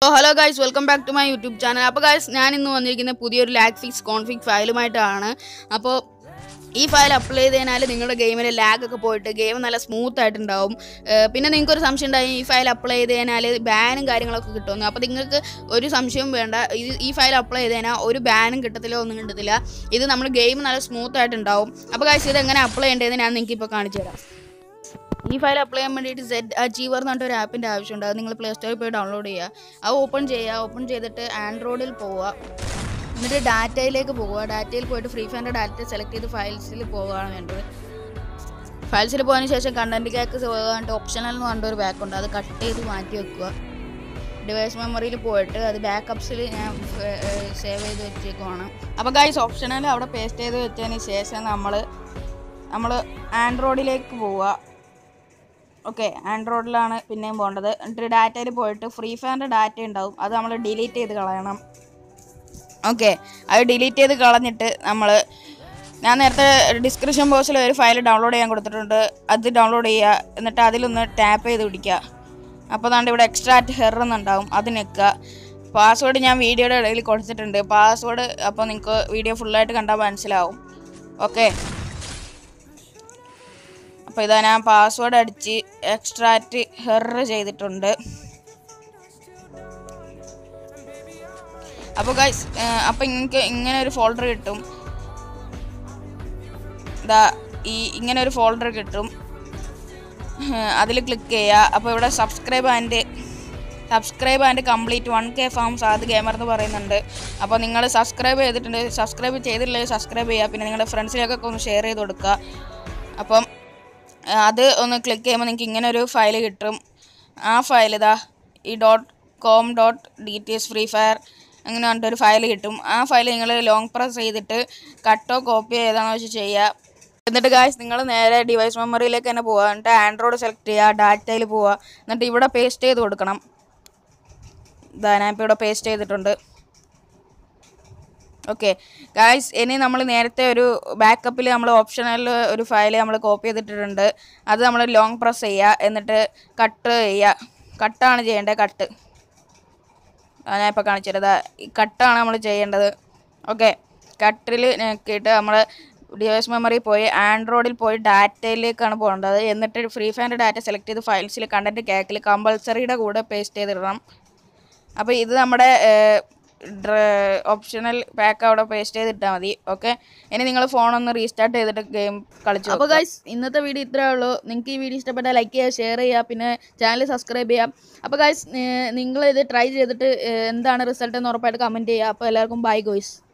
hello guys welcome back to my YouTube channel അപ്പോൾ guys ഞാൻ ഇന്ന് വന്നിരിക്കുന്ന പുതിയൊരു ലാഗ് ഫിക്സ് കോൺഫിഗ് ഫയലുമായിട്ടാണ് അപ്പോൾ ഈ ഫയൽ അപ്ലൈ ചെയ്ത് കഴിഞ്ഞാൽ നിങ്ങളുടെ ഗെയിമിലെ ലാഗ് ഒക്കെ പോയിട്ട് ഗെയിം നല്ല സ്മൂത്ത് ആയിട്ടുണ്ടാവും ഏഹ് പിന്നെ നിങ്ങൾക്ക് ഒരു സംശയം ഉണ്ടായി ഈ ഫയൽ അപ്ലൈ ചെയ്ത് കഴിഞ്ഞാൽ ബാനും കാര്യങ്ങളൊക്കെ കിട്ടുമെന്ന് അപ്പോൾ നിങ്ങൾക്ക് ഒരു സംശയവും വേണ്ട ഇത് ഈ ഫയൽ അപ്ലൈ ചെയ്ത് കഴിഞ്ഞാൽ ഒരു ബാനും കിട്ടത്തില്ല ഒന്നും കിട്ടത്തില്ല ഇത് നമ്മൾ ഗെയിം നല്ല സ്മൂത്ത് ആയിട്ടുണ്ടാവും അപ്പോൾ ഗൈസ് ഇത് എങ്ങനെ അപ്ലൈ ചെയ്യേണ്ടതെന്ന് ഞാൻ നിങ്ങൾക്ക് ഇപ്പോൾ കാണിച്ചു തരാം ഈ ഫയൽ അപ്ലൈ ചെയ്യാൻ വേണ്ടിയിട്ട് സെറ്റ് അച്ചീവർ എന്ന് പറഞ്ഞിട്ട് ഒരു ആപ്പിൻ്റെ ആവശ്യമുണ്ട് അത് നിങ്ങൾ പ്ലേ സ്റ്റോറിൽ പോയി ഡൗൺലോഡ് ചെയ്യുക അത് ഓപ്പൺ ചെയ്യുക ഓപ്പൺ ചെയ്തിട്ട് ആൻഡ്രോയിഡിൽ പോവുക എന്നിട്ട് ഡാറ്റയിലേക്ക് പോവുക ഡാറ്റയിൽ പോയിട്ട് ഫ്രീ ഫയറിൻ്റെ ഡാറ്റ സെലക്ട് ചെയ്ത് ഫയൽസിൽ പോവുകയാണ് വേണ്ടത് ഫയൽസിൽ പോയതിന് ശേഷം കണ്ടന്റ് കാക്ക് പറഞ്ഞിട്ട് ഓപ്ഷണൽ എന്ന് പറഞ്ഞിട്ട് ഒരു ബാക്ക് ഉണ്ട് അത് കട്ട് ചെയ്ത് മാറ്റി വെക്കുക ഡിവൈസ് മെമ്മറിയിൽ പോയിട്ട് അത് ബാക്കപ്സിൽ ഞാൻ സേവ് ചെയ്ത് വെച്ചേക്കുവാണ് അപ്പോൾ ഗൈസ് ഓപ്ഷണൽ അവിടെ പേസ്റ്റ് ചെയ്ത് വെച്ചതിന് ശേഷം നമ്മൾ നമ്മൾ ആൻഡ്രോയിഡിലേക്ക് പോവുക ഓക്കെ ആൻഡ്രോയിഡിലാണ് പിന്നെയും പോകേണ്ടത് എന്നിട്ട് ഡാറ്റയിൽ പോയിട്ട് ഫ്രീ ഫയറിൻ്റെ ഡാറ്റ ഉണ്ടാവും അത് നമ്മൾ ഡിലീറ്റ് ചെയ്ത് കളയണം ഓക്കെ അത് ഡിലീറ്റ് ചെയ്ത് കളഞ്ഞിട്ട് നമ്മൾ ഞാൻ നേരത്തെ ഡിസ്ക്രിപ്ഷൻ ബോക്സിൽ ഒരു ഫയൽ ഡൗൺലോഡ് ചെയ്യാൻ കൊടുത്തിട്ടുണ്ട് അത് ഡൗൺലോഡ് ചെയ്യുക എന്നിട്ട് അതിലൊന്ന് ടാപ്പ് ചെയ്ത് പിടിക്കുക അപ്പോൾ ദാണ്ട് ഇവിടെ എക്സ്ട്രാക്റ്റ് ഹെർ എന്നുണ്ടാവും അത് നിൽക്കുക പാസ്വേഡ് ഞാൻ വീഡിയോയുടെ ഇടയിൽ കൊടുത്തിട്ടുണ്ട് പാസ്വേഡ് അപ്പോൾ നിങ്ങൾക്ക് വീഡിയോ ഫുള്ളായിട്ട് കണ്ടാൽ മനസ്സിലാവും ഓക്കെ അപ്പോൾ ഇതാ ഞാൻ പാസ്വേഡ് അടിച്ച് എക്സ്ട്രാക്റ്റ് ഹെർ ചെയ്തിട്ടുണ്ട് അപ്പോൾ ഗൈസ് അപ്പോൾ നിങ്ങൾക്ക് ഇങ്ങനെ ഒരു ഫോൾഡർ കിട്ടും ഇതാ ഈ ഇങ്ങനെ ഒരു ഫോൾഡർ കിട്ടും അതിൽ ക്ലിക്ക് ചെയ്യുക അപ്പോൾ ഇവിടെ subscribe and subscribe and complete one K farms ആദ്യ ഗെയിമർ എന്ന് പറയുന്നുണ്ട് അപ്പോൾ നിങ്ങൾ സബ്സ്ക്രൈബ് ചെയ്തിട്ടുണ്ട് സബ്സ്ക്രൈബ് ചെയ്തിട്ടില്ലെങ്കിൽ സബ്സ്ക്രൈബ് ചെയ്യുക പിന്നെ നിങ്ങളുടെ ഫ്രണ്ട്സിലേക്കൊക്കെ ഒന്ന് ഷെയർ ചെയ്ത് കൊടുക്കുക അപ്പം ആ, അത് ഒന്ന് ക്ലിക്ക് ചെയ്യുമ്പോൾ നിങ്ങൾക്ക് ഇങ്ങനെ ഒരു ഫയൽ കിട്ടും ആ ഫയൽ ഇതാ ഈ dot com dot D T S free fire അങ്ങനെ പറഞ്ഞിട്ടൊരു ഫയൽ കിട്ടും ആ ഫയൽ നിങ്ങൾ ലോങ് പ്രസ് ചെയ്തിട്ട് കട്ടോ കോപ്പി ഏതാണെന്ന് വെച്ച് ചെയ്യുക എന്നിട്ട് ഗായ്സ് നിങ്ങൾ നേരെ ഡിവൈസ് മെമ്മറിയിലേക്ക് തന്നെ പോവുക എന്നിട്ട് ആൻഡ്രോയിഡ് സെലക്ട് ചെയ്യുക ഡാറ്റയിൽ പോവുക എന്നിട്ട് ഇവിടെ പേസ്റ്റ് ചെയ്ത് കൊടുക്കണം ഇതാ ഞാൻ ഇപ്പോൾ ഇവിടെ പേസ്റ്റ് ചെയ്തിട്ടുണ്ട് ഓക്കെ ഗായ്സ് ഇനി നമ്മൾ നേരത്തെ ഒരു ബാക്കപ്പിൽ നമ്മൾ ഓപ്ഷനിൽ ഒരു ഫയൽ നമ്മൾ കോപ്പി ചെയ്തിട്ടിട്ടുണ്ട് അത് നമ്മൾ ലോങ് പ്രസ് ചെയ്യുക എന്നിട്ട് കട്ട് ചെയ്യുക കട്ടാണ് ചെയ്യേണ്ടത് കട്ട് ഞാൻ ഇപ്പോൾ കാണിച്ചത് ഈ കട്ടാണ് നമ്മൾ ചെയ്യേണ്ടത് ഓക്കെ കട്ടിൽ നോക്കിയിട്ട് നമ്മൾ ഡിവൈസ് മെമ്മറി പോയി ആൻഡ്രോയിഡിൽ പോയി ഡാറ്റയിലേക്കാണ് പോകേണ്ടത് എന്നിട്ട് ഫ്രീ ഫയറിൻ്റെ ഡാറ്റ സെലക്ട് ചെയ്ത് ഫയൽസിൽ കണ്ടൻറ്റ് കേക്കിൽ കമ്പൾസറിയുടെ കൂടെ പേസ്റ്റ് ചെയ്തിടണം അപ്പോൾ ഇത് നമ്മുടെ ഓപ്ഷണൽ പാക്ക് അവിടെ പേസ്റ്റ് ചെയ്തിട്ടാൽ മതി ഓക്കെ ഇനി നിങ്ങൾ ഫോൺ ഒന്ന് റീസ്റ്റാർട്ട് ചെയ്തിട്ട് ഗെയിം കളിച്ചു അപ്പോൾ ഗൈസ് ഇന്നത്തെ വീഡിയോ ഇത്രേ ഉള്ളൂ നിങ്ങൾക്ക് ഈ വീഡിയോ ഇഷ്ടപ്പെട്ടാൽ ലൈക്ക് ചെയ്യുക ഷെയർ ചെയ്യുക പിന്നെ ചാനൽ സബ്സ്ക്രൈബ് ചെയ്യാം അപ്പോൾ ഗൈസ് നിങ്ങൾ ഇത് ട്രൈ ചെയ്തിട്ട് ഏഹ്, എന്താണ് റിസൾട്ട് എന്ന് ഉറപ്പായിട്ട് കമൻറ്റ് ചെയ്യുക അപ്പോൾ എല്ലാവർക്കും ബൈ ഗോയ്സ്